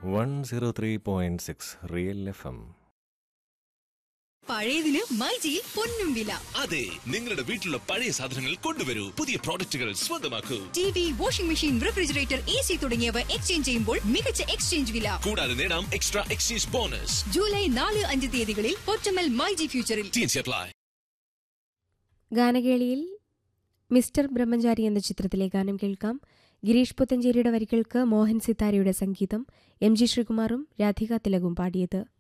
one zero three point six real F M പഴയതിന് മൈജിയിൽ പൊന്നും വില അതെ നിങ്ങളുടെ വീട്ടിലുള്ള പഴയ സാധനങ്ങൾ കൊണ്ടുവരൂ പുതിയ പ്രോഡക്റ്റുകൾ സ്വന്തമാക്കൂ T V washing machine refrigerator A C തുടങ്ങിയവ എക്സ്ചേഞ്ച് ചെയ്യുമ്പോൾ മികച്ച എക്സ്ചേഞ്ച് വില കൂടാതെ നേടാം എക്സ്ട്രാ എക്സ്ചേഞ്ച് ബോണസ് ജൂലൈ നാല് അഞ്ച് തീയതികളിൽ പൊറ്റമ്മൽ മൈജി ഫ്യൂച്ചറിൽ ടി അപ്ലൈ ഗാനകേളിയിൽ മിസ്റ്റർ ബ്രഹ്മചാരി എന്ന ചിത്രത്തിലെ ഗാനം കേൾക്കാം ഗിരീഷ് പുത്തഞ്ചേരിയുടെ വരികൾക്ക് മോഹൻ സിത്താരയുടെ സംഗീതം എം ജി ശ്രീകുമാറും രാധിക തിലകും പാടിയത്